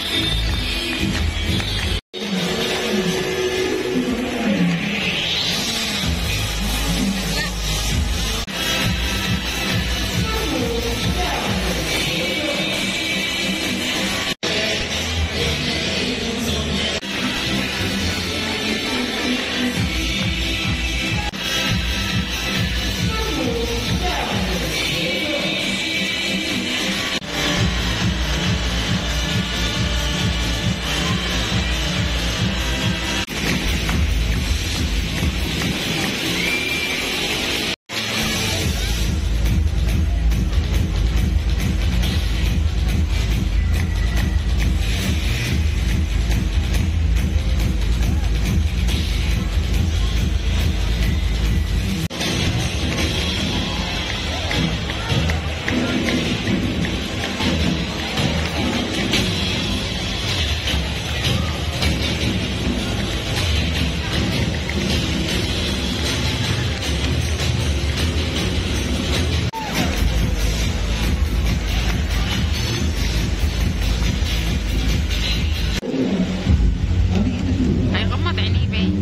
هيغمض عينيه باين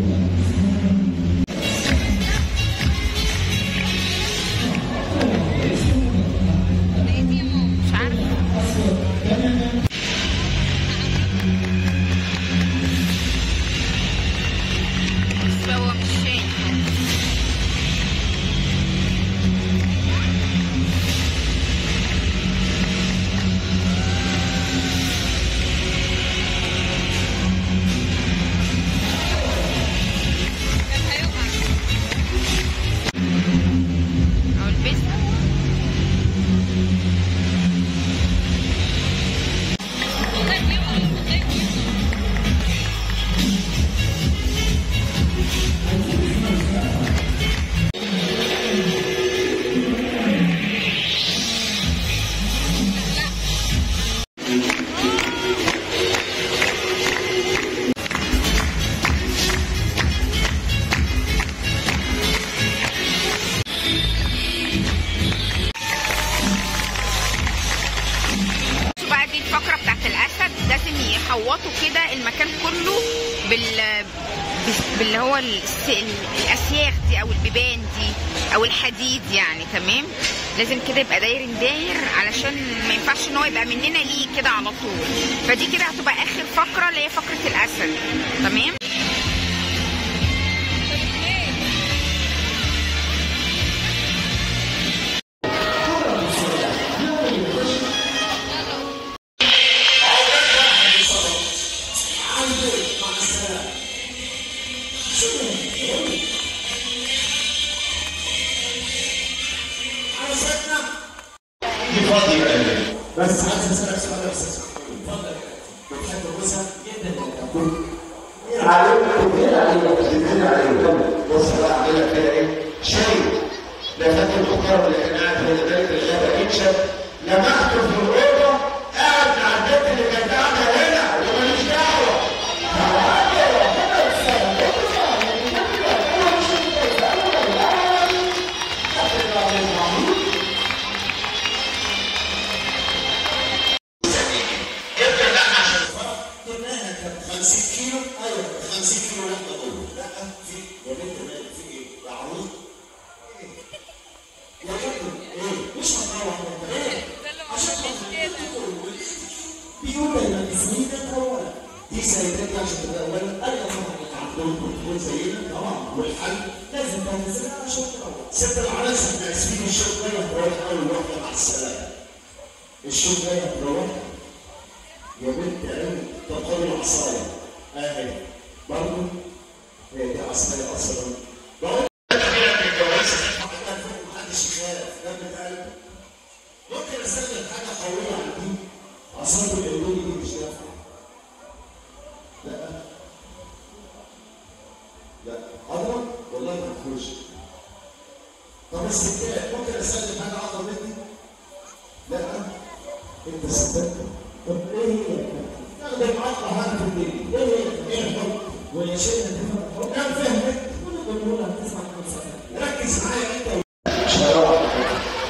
مش عارفه بس هو مش شايف او البسها بصوا بقى دي الفقرة بتاعت الأسد لازم يحوطوا كده المكان كله بال بس- باللي هو الس... الأسياخ دي أو البيبان دي أو الحديد يعني تمام لازم كده يبقى داير داير علشان ما ينفعش ان هو يبقى مننا ليه كده على طول فدي كده هتبقى آخر فقرة اللي هي فقرة الأسد تمام دي فاضي بقى بس عايز اسالك سؤال بس اتفضل بتحب الجوزة جدا مين عليك كتير عليك كتير عليك بص بقى اعمل لك كده ايه شاي لا فاكر الفقره اللي كان قاعد في ذلك الغابه يكشف لمحته في الاوضه قاعد مع البنت اللي كانت قاعده هنا وماليش دعوه ارجع بقى عشان الفرق قلناها كانت 50 كيلو ايوه 50 كيلو واحده جوه لا في يا بنت مالك في ايه؟ يا عروض ايه؟ يا بنت ايه؟ مش هتروح انت ايه؟ عشان بيقول لك السنين ده تروح دي سيدات عشان تبقى اولا ايوه طبعا عندهم بروتوكول زينا طبعا والحل لازم تنزلها عشان تروح ست العرايس احنا اسفين الشوط ده هتروح اول واحده مع السلامه الشوط ده هتروح يا بنت قوي طب خد العصايه اهي برضه هي دي عصايه اصلا بقول لك محدش يخاف جنب قلبك ممكن استخدم حاجه قويه عن دي عصايه الاندوني دي مش نافعه لا لا اضرب والله ما تخش طب الستات ممكن استخدم حاجه اقدر مني لا انت ستات طب ايه هي استخدم عقل هذا في الدين ايه هي ايه الحب ويا شيخ تفهم كم فهمت كل بنقول هتسمع كم ركز معايا انت مش هروح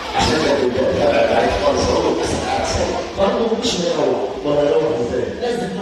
عشان تبقى تابع عليك خالص اقول بس برضه مش هيروح ولا هيروح ازاي لازم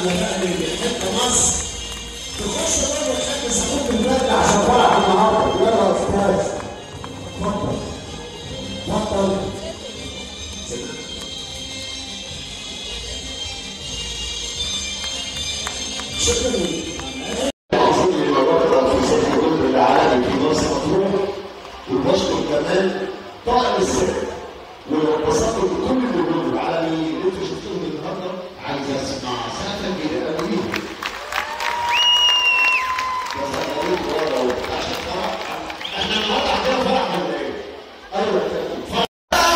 احنا بقى اللي بنحب مصر تخش برضه تحب صاحبك البلد عشان فرح النهارده يلا يا استاذ اتفضل اتفضل شكرا المفروض يبقى بكره في صف الجند العالمي في مرسى مطروح وبشكر كمان طاقم السر وانبسطت بكل الجنود العالمي اللي انتوا شفتوهم النهارده عايز اسمع سقفه كده قوي احنا النهارده عندنا فرح ولا ايه؟ ايوه فرح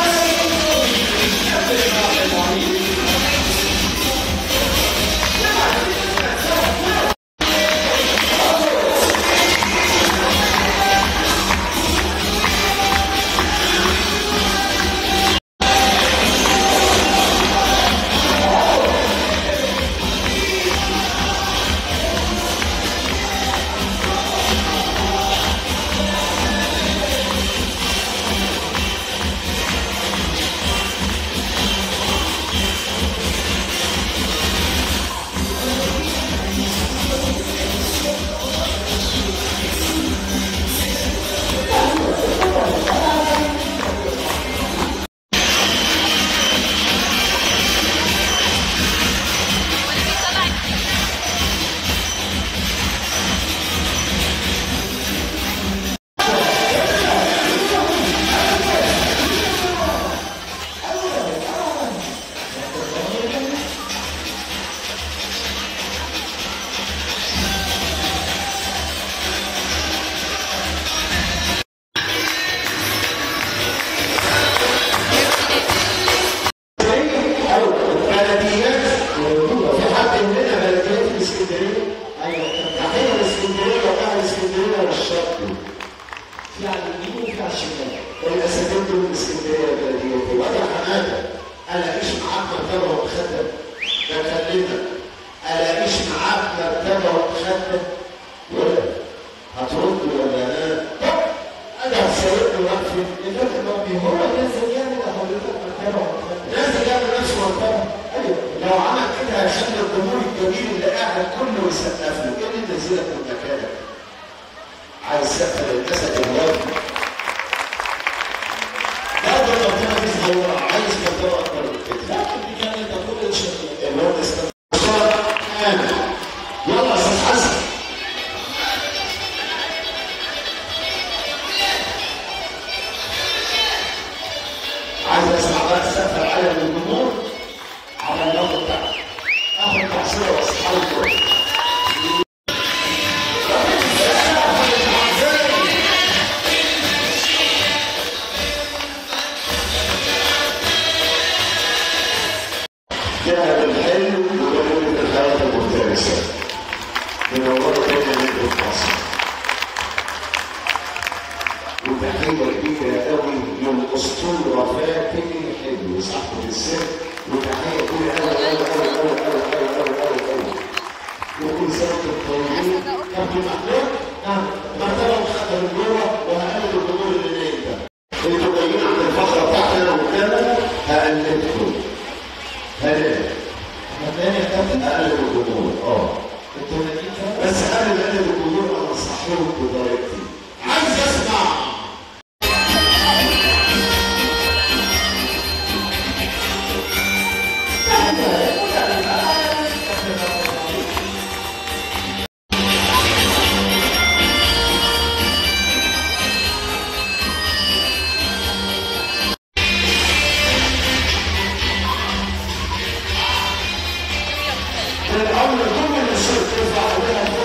بلديات في حد مننا بلديات في اسكندريه؟ ايوه تحيه الاسكندريه واهل اسكندريه والشرق في على اليمين وفي على الشمال الاساتذه دول من اسكندريه بلديات وادي حماده الاقيش معاك مرتبه ومخده بكلمك الاقيش معاك مرتبه ومخده ولا هترد ولا لا؟ انا هسيبني واقفه الراجل ما هو نازل يعمل حضرتك مرتبه ومخده نازل يعمل نفسه مرتبه ايوه لو عمل كده هيخلي الجمهور الجميل اللي قاعد كله يسقف له ايه اللي نزلك من مكانك؟ عايز سقف للجسد الوافي لا ده ربنا بيظهر عايز مرتبه اكتر من كده لكن دي كانت تقول الواد استنى يلا يا استاذ حسن عايز اسمع بقى السقف العالي من الجمهور على النقطه بتاعتك اخد تحصيله واصحابي كويس جاء بالحلم وجميلة الحياة المفترسة منورة بين من مصر وتحية كبيرة قوي للأسطورة فاتن الحلو صاحبة السر وتحية كبيرة قوي قوي قوي قوي قوي قوي قوي قوي قوي وكل سنة وانتم طيبين كابتن محمود نعم مرتبة مخدة من جوه وهقلب الجمهور اللي نايم ده انتوا جايين عند الفقرة بتاعتنا قدامنا هقلبكم هلا مبدئيا يا كابتن اقلب الجمهور اه انتوا نايمين فعلا؟ بس قبل ما اقلب الجمهور انا صحيهم بطريقتي عايز اسمع من اول كل الشرطه ترفع عليها